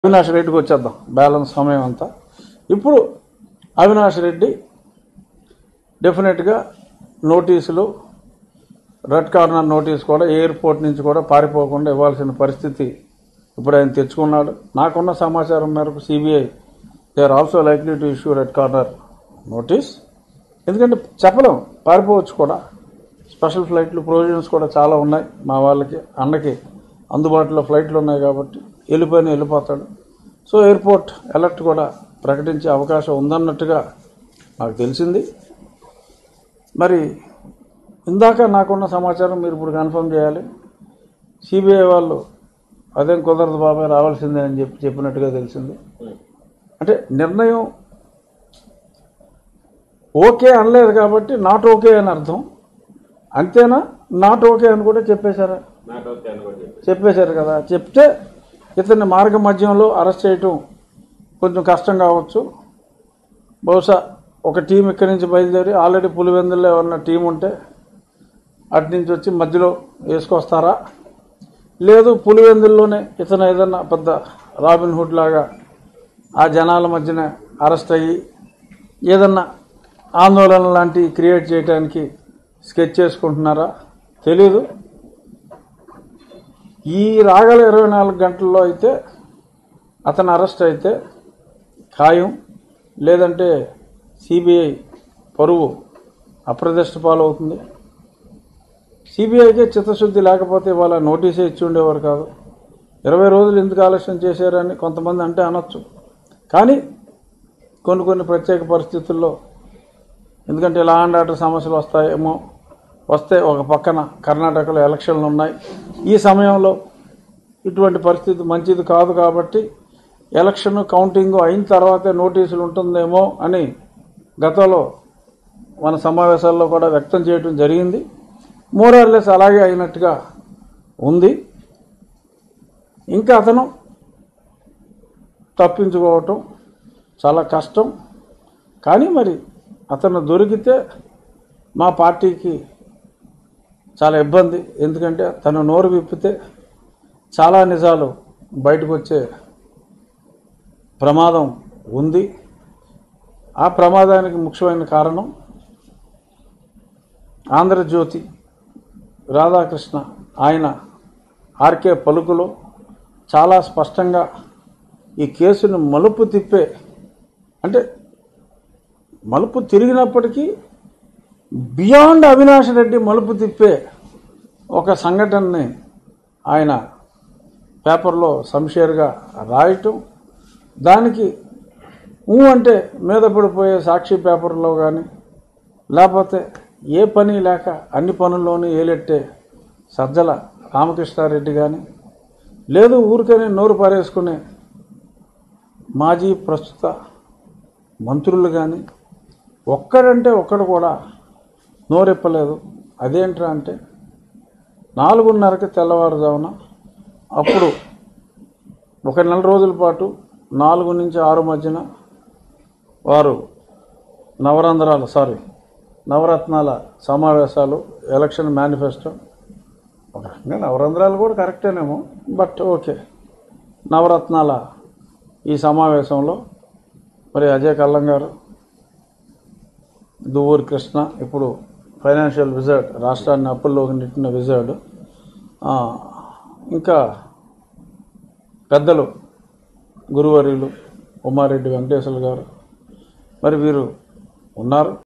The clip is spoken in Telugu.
అవినాష్ రెడ్డికి వచ్చేద్దాం బ్యాలెన్స్ సమయం అంతా ఇప్పుడు అవినాష్ రెడ్డి డెఫినెట్గా నోటీసులు రెడ్ కార్నర్ నోటీస్ కూడా ఎయిర్పోర్ట్ నుంచి కూడా పారిపోకుండా ఇవ్వాల్సిన పరిస్థితి ఇప్పుడు ఆయన తెచ్చుకున్నాడు నాకున్న సమాచారం మేరకు CBI they are also likely to issue red corner notice ఎందుకంటే చెప్పలేం పారిపోవచ్చు కూడా స్పెషల్ ఫ్లైట్లు ప్రొవిజన్స్ కూడా చాలా ఉన్నాయి మా వాళ్ళకి అన్నకి అందుబాటులో ఫ్లైట్లు ఉన్నాయి కాబట్టి వెళ్ళిపోయిన వెళ్ళిపోతాడు సో ఎయిర్పోర్ట్ అలర్ట్ కూడా ప్రకటించే అవకాశం ఉందన్నట్టుగా నాకు తెలిసింది మరి ఇందాక నాకున్న సమాచారం మీరు ఇప్పుడు కన్ఫర్మ్ చేయాలి సిబిఐ వాళ్ళు అదేం కుదరదు బాబాయ్ రావాల్సిందే అని చెప్పి చెప్పినట్టుగా తెలిసింది అంటే నిర్ణయం ఓకే అనలేదు కాబట్టి నాట్ ఓకే అని అర్థం అంతేనా నాట్ ఓకే అని కూడా చెప్పేశారా నాట్ ఓకే అని కూడా చెప్పి చెప్పేశారు కదా చెప్తే ఇతన్ని మార్గ మధ్యంలో అరెస్ట్ చేయటం కొంచెం కష్టం కావచ్చు బహుశా ఒక టీం ఇక్కడి నుంచి బయలుదేరి ఆల్రెడీ పులివెందుల్లో ఉన్న టీం ఉంటే అటు నుంచి వచ్చి మధ్యలో వేసుకొస్తారా లేదు పులివెందుల్లోనే ఇతను ఏదన్నా పెద్ద రాబిన్ హుడ్ లాగా ఆ జనాల మధ్యన అరెస్ట్ అయ్యి ఏదన్నా ఆందోళన లాంటివి క్రియేట్ చేయడానికి స్కెచ్ చేసుకుంటున్నారా తెలీదు ఈ రాగల ఇరవై నాలుగు గంటల్లో అయితే అతను అరెస్ట్ అయితే ఖాయం లేదంటే సిబిఐ పరువు అప్రదిష్ట పాలవుతుంది సిబిఐకే చిత్తశుద్ధి లేకపోతే ఇవాళ నోటీసే ఇచ్చి ఉండేవారు కాదు ఇరవై రోజులు ఎందుకు ఆలస్యం చేశారని కొంతమంది అంటే అనొచ్చు కానీ కొన్ని కొన్ని ప్రత్యేక పరిస్థితుల్లో ఎందుకంటే లా అండ్ ఆర్డర్ సమస్యలు వస్తాయేమో వస్తే ఒక పక్కన కర్ణాటకలో ఎలక్షన్లు ఉన్నాయి ఈ సమయంలో ఇటువంటి పరిస్థితి మంచిది కాదు కాబట్టి ఎలక్షన్ కౌంటింగ్ అయిన తర్వాతే నోటీసులు ఉంటుందేమో అని గతంలో మన సమావేశాల్లో కూడా వ్యక్తం చేయడం జరిగింది మోరార్లెస్ అలాగే అయినట్టుగా ఉంది ఇంకా అతను తప్పించుకోవటం చాలా కష్టం కానీ మరి అతను దొరికితే మా పార్టీకి చాలా ఇబ్బంది ఎందుకంటే తను నోరు విప్పితే చాలా నిజాలు బయటకు వచ్చే ప్రమాదం ఉంది ఆ ప్రమాదానికి ముఖ్యమైన కారణం ఆంధ్రజ్యోతి రాధాకృష్ణ ఆయన ఆర్కే పలుకులో చాలా స్పష్టంగా ఈ కేసును మలుపు తిప్పే అంటే మలుపు తిరిగినప్పటికీ బియాండ్ అవినాష్ రెడ్డి మలుపు తిప్పే ఒక సంఘటనని ఆయన పేపర్లో సంషేర్గా రాయటం దానికి ఊ అంటే మీద పడిపోయే సాక్షి పేపర్లో కానీ లేకపోతే ఏ పని లేక అన్ని పనుల్లోనూ ఏలెట్టే సజ్జల రామకృష్ణారెడ్డి కానీ లేదు ఊరికనే నోరు పారేసుకునే మాజీ ప్రస్తుత మంత్రులు కానీ ఒక్కడంటే ఒక్కడు కూడా నోరెప్పలేదు అదేంట్రా అంటే నాలుగున్నరకి తెల్లవారుజామున అప్పుడు ఒక నెల రోజుల పాటు నాలుగు నుంచి ఆరు మధ్యన వారు నవరంధ్రాలు సారీ నవరత్నాల సమావేశాలు ఎలక్షన్ మేనిఫెస్టో ఒక రకంగా నవరంధ్రాలు కూడా కరెక్టేనేమో బట్ ఓకే నవరత్నాల ఈ సమావేశంలో మరి అజయ్ కల్లం గారు దువ్వూరి కృష్ణ ఇప్పుడు ఫైనాన్షియల్ విజర్డ్ రాష్ట్రాన్ని అప్పుల్లోకి నెట్టిన విజర్డ్ ఆ, ఇంకా పెద్దలు గురువర్యులు ఉమారెడ్డి వెంకటేశ్వర గారు మరి వీరు ఉన్నారు